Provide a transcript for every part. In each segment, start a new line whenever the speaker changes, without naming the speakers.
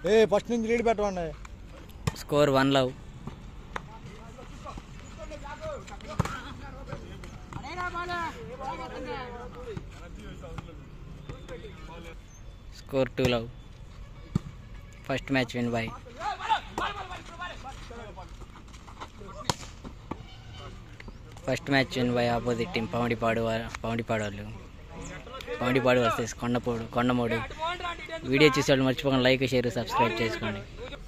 ఏ first నుంచి lead పెట్టమండి
score one love score two love first match win by first match win by opposite team Pavadipadu వా- పవడిపాడు వాళ్ళు పవడిపాడు versus కొండపోడు కొండమోడు video చూసే వాళ్ళు మర్చిపోకుండా లైక్ షేర్ సబ్స్క్రైబ్ చేసుకోండి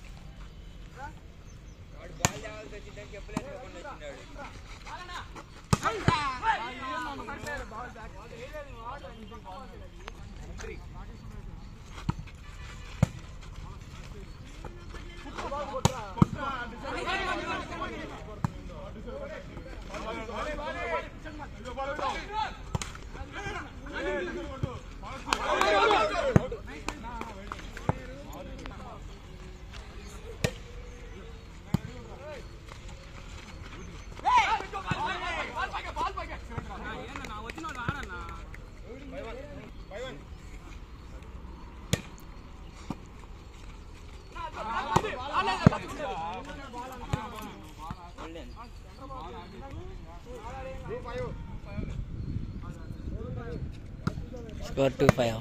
score two five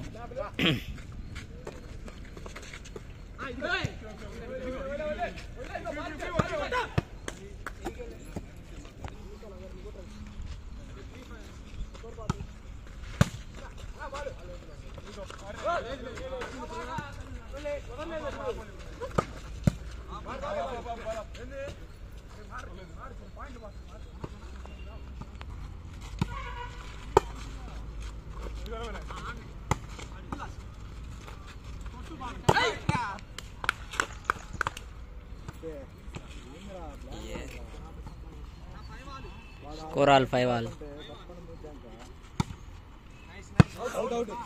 score all five all
out out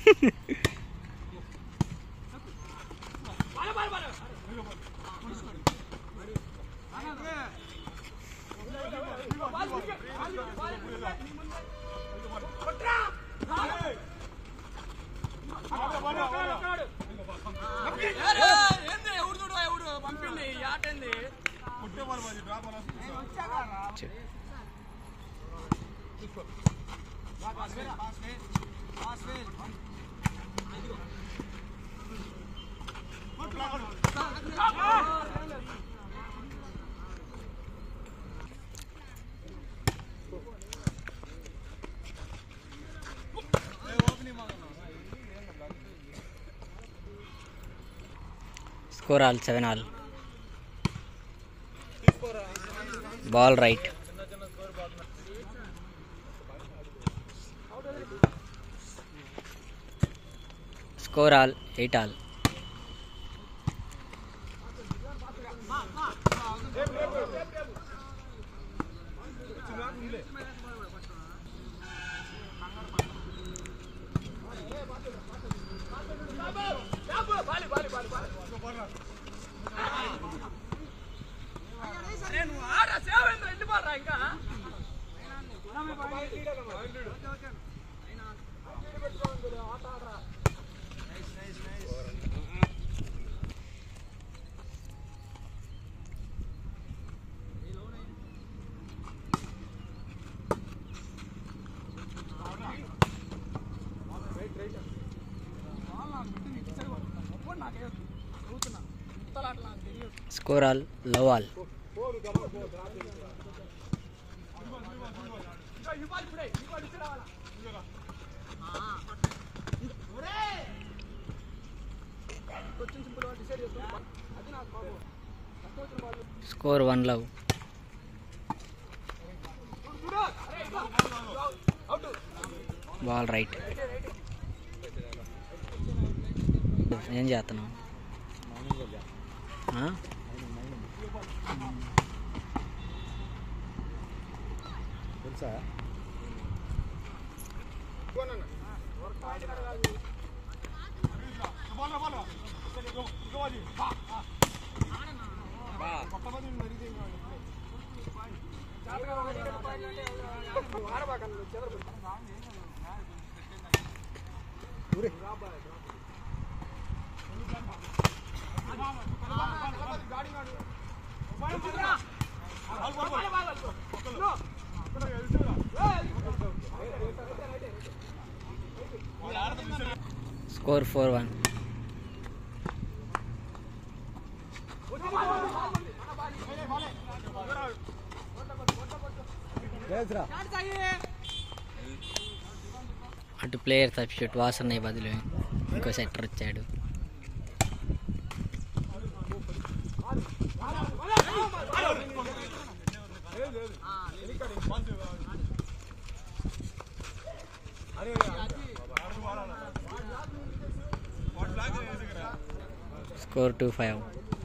score all seven all ball right score all eight all score all love all score one love ball right ఏం చేస్తున్నావు ఆ?
తెలుసా
score four one
లేదురా
అటు player substitute వాసన్నయ్య బదులు ఇంకో setter వచ్చాడు score two five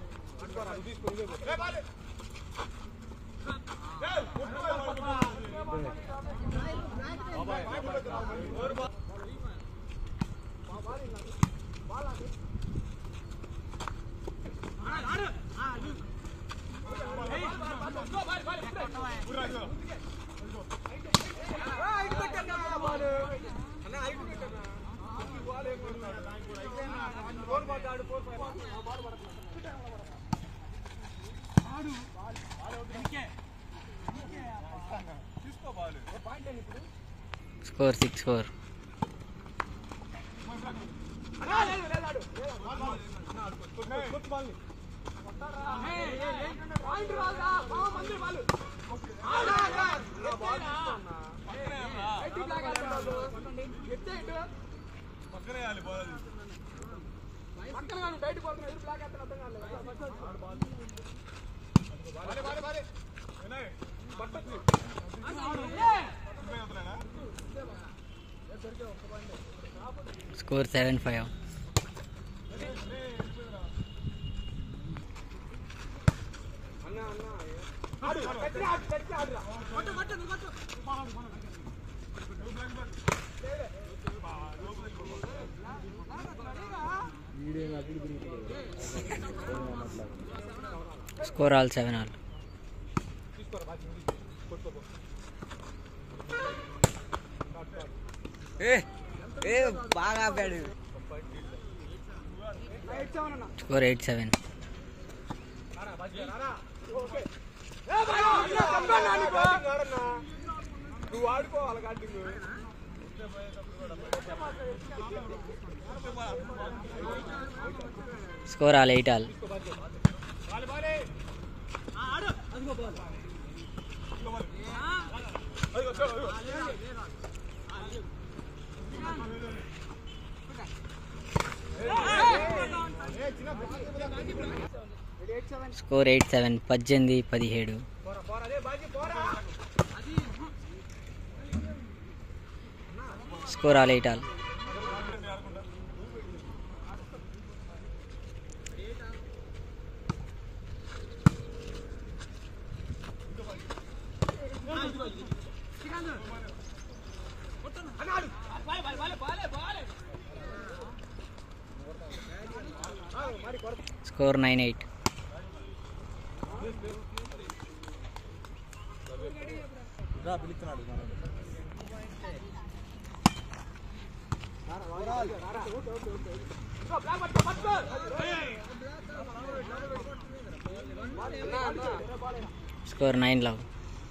score six four score seven five
video అప్పుడు తిరుగుతుంది
స్కోర్ ఆల్ సెవెన్ ఆల్
ఏ బాగా ఆపాడు
స్కోర్ ఎయిట్ సెవెన్
నువ్వు ఆడుకోవాలి cutting
score all eight all score eight seven పద్దెనిమిది పదిహేడు score all eight all score nine eight
రా పిలుస్తున్నాడు
score nine love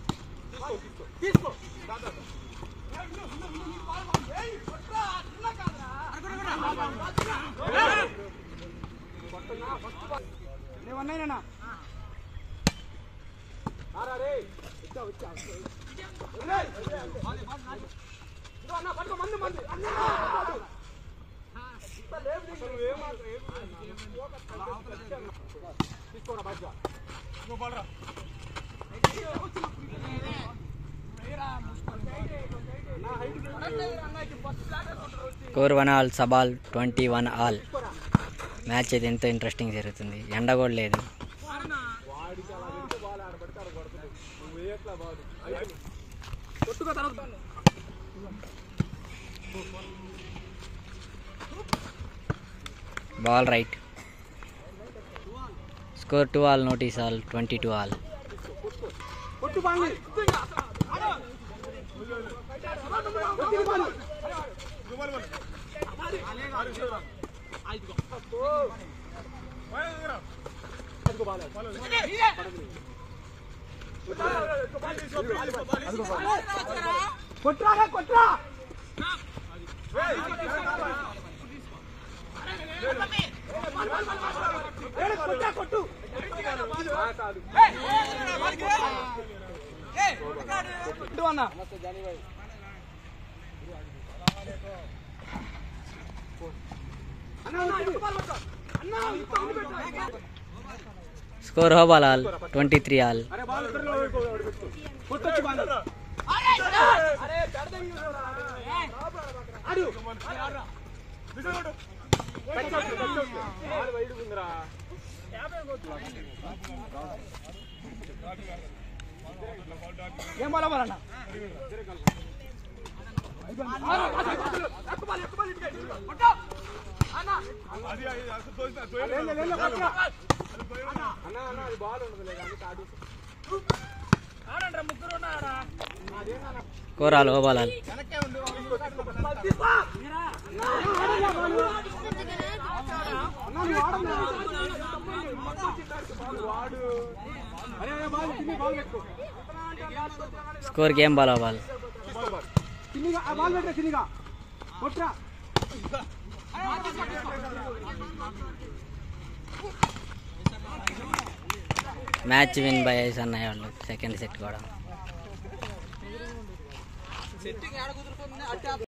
score one all సబాల్ ట్వంటీ వన్ ఆల్ మ్యాచ్ అయితే ఎంతో ఇంట్రెస్టింగ్ జరుగుతుంది ఎండ కూడా లేదు ball right score two all notice all twenty two all
కొట్రా కొట్రా కొట్టా కొట్టు కొట్టు అన్న
స్కోర్ హోబాల్ ఆల్ ట్వంటీ త్రీ ఆల్
అరే బాల్ ఇద్దరిలో కొట్టొచ్చు బాల్ అరే ఆడు ఏం బాల్ అవ్వాలన్న అన్న అన్న అది బాల్ ఉండదు కానీ కాదు
స్కోర్ ఆల్ హోబాల్ ఆల్
వాడు అరే అరే బాల్ తిని బాల్ పెట్టుకో
స్కోర్ గేమ్ బాల్ హోబాల్
తినిగా ఆ బాల్ పెట్టే తినిగా కొట్రా
మ్యాచ్ విన్ బై ఐస్ అన్నయ్య వాళ్ళు సెకండ్ సెట్ కూడా